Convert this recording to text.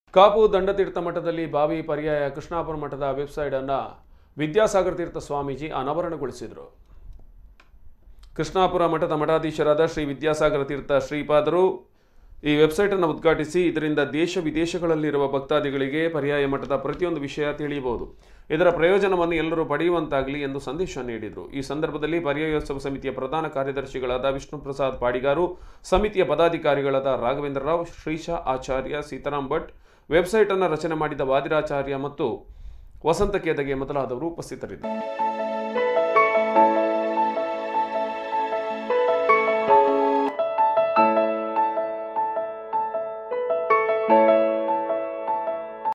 ಕಾಪು ದಂಡತೀರ್ಥ ಮಠದಲ್ಲಿ ಬಾವಿ ಪರ್ಯಾಯ ಕೃಷ್ಣಾಪುರ ಮಠದ ವೆಬ್ಸೈಟ್ ಅನ್ನ ವಿದ್ಯಾಸಾಗರ ತೀರ್ಥ ಸ್ವಾಮೀಜಿ ಅನಾವರಣಗೊಳಿಸಿದರು ಕೃಷ್ಣಾಪುರ ಮಠದ ಮಠಾಧೀಶರಾದ ಶ್ರೀ ವಿದ್ಯಾಸಾಗರ ತೀರ್ಥ ಶ್ರೀಪಾದರು ಈ ವೆಬ್ಸೈಟ್ ಅನ್ನು ಉದ್ಘಾಟಿಸಿ ಇದರಿಂದ ದೇಶ ವಿದೇಶಗಳಲ್ಲಿರುವ ಭಕ್ತಾದಿಗಳಿಗೆ ಪರ್ಯಾಯ ಮಠದ ಪ್ರತಿಯೊಂದು ವಿಷಯ ತಿಳಿಯಬಹುದು ಇದರ ಪ್ರಯೋಜನವನ್ನು ಎಲ್ಲರೂ ಪಡೆಯುವಂತಾಗಲಿ ಎಂದು ಸಂದೇಶ ನೀಡಿದರು ಈ ಸಂದರ್ಭದಲ್ಲಿ ಪರ್ಯಾಯೋತ್ಸವ ಸಮಿತಿಯ ಪ್ರಧಾನ ಕಾರ್ಯದರ್ಶಿಗಳಾದ ವಿಷ್ಣು ಪ್ರಸಾದ್ ಪಾಡಿಗಾರು ಸಮಿತಿಯ ಪದಾಧಿಕಾರಿಗಳಾದ ರಾಘವೇಂದ್ರ ರಾವ್ ಶ್ರೀಶಾ ಆಚಾರ್ಯ ಸೀತಾರಾಮ್ ಭಟ್ ವೆಬ್ಸೈಟ್ ಅನ್ನು ರಚನೆ ಮಾಡಿದ ವಾದಿರಾಚಾರ್ಯ ಮತ್ತು ವಸಂತ ಕೇದಗೆ ಮೊದಲಾದವರು ಉಪಸ್ಥಿತರಿದ್ದರು